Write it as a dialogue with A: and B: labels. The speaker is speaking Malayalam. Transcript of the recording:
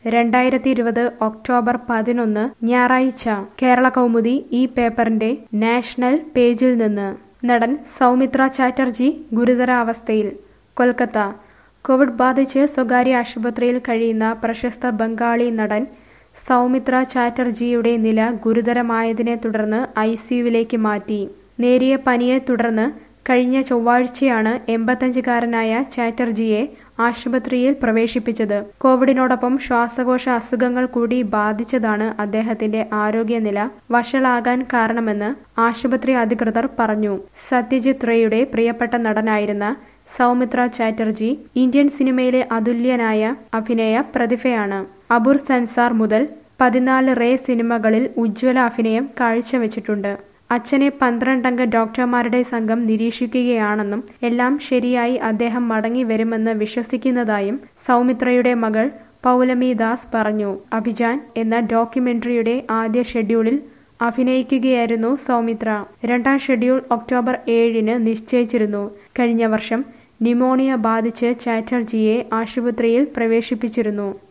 A: രണ്ടായിരത്തി ഇരുപത് ഒക്ടോബർ പതിനൊന്ന് ഞായറാഴ്ച കേരള കൗമുദി ഈ പേപ്പറിന്റെ നാഷണൽ പേജിൽ നിന്ന് നടൻ സൗമിത്ര ചാറ്റർജി ഗുരുതരാവസ്ഥയിൽ കൊൽക്കത്ത കോവിഡ് ബാധിച്ച് സ്വകാര്യ ആശുപത്രിയിൽ കഴിയുന്ന പ്രശസ്ത ബംഗാളി നടൻ സൗമിത്ര ചാറ്റർജിയുടെ നില ഗുരുതരമായതിനെ തുടർന്ന് ഐ സിയുവിലേക്ക് മാറ്റി നേരിയ പനിയെ തുടർന്ന് കഴിഞ്ഞ ചൊവ്വാഴ്ചയാണ് എൺപത്തഞ്ചുകാരനായ ചാറ്റർജിയെ ആശുപത്രിയിൽ പ്രവേശിപ്പിച്ചത് കോവിഡിനോടൊപ്പം ശ്വാസകോശ അസുഖങ്ങൾ കൂടി ബാധിച്ചതാണ് അദ്ദേഹത്തിന്റെ ആരോഗ്യനില വഷളാകാൻ കാരണമെന്ന് ആശുപത്രി അധികൃതർ പറഞ്ഞു സത്യജിത് റേയുടെ പ്രിയപ്പെട്ട നടനായിരുന്ന സൗമിത്ര ചാറ്റർജി ഇന്ത്യൻ സിനിമയിലെ അതുല്യനായ അഭിനയ പ്രതിഭയാണ് അബുർ സൻസാർ മുതൽ പതിനാല് റേ സിനിമകളിൽ ഉജ്ജ്വല അഭിനയം കാഴ്ചവെച്ചിട്ടുണ്ട് അച്ഛനെ പന്ത്രണ്ടംഗ ഡോക്ടർമാരുടെ സംഘം നിരീക്ഷിക്കുകയാണെന്നും എല്ലാം ശരിയായി അദ്ദേഹം മടങ്ങി വരുമെന്ന് വിശ്വസിക്കുന്നതായും സൗമിത്രയുടെ മകൾ പൗലമി ദാസ് പറഞ്ഞു അഭിജാൻ എന്ന ഡോക്യുമെന്ററിയുടെ ആദ്യ ഷെഡ്യൂളിൽ അഭിനയിക്കുകയായിരുന്നു സൗമിത്ര രണ്ടാം ഷെഡ്യൂൾ ഒക്ടോബർ ഏഴിന് നിശ്ചയിച്ചിരുന്നു കഴിഞ്ഞ വർഷം ന്യൂമോണിയ ബാധിച്ച് ചാറ്റർജിയെ ആശുപത്രിയിൽ പ്രവേശിപ്പിച്ചിരുന്നു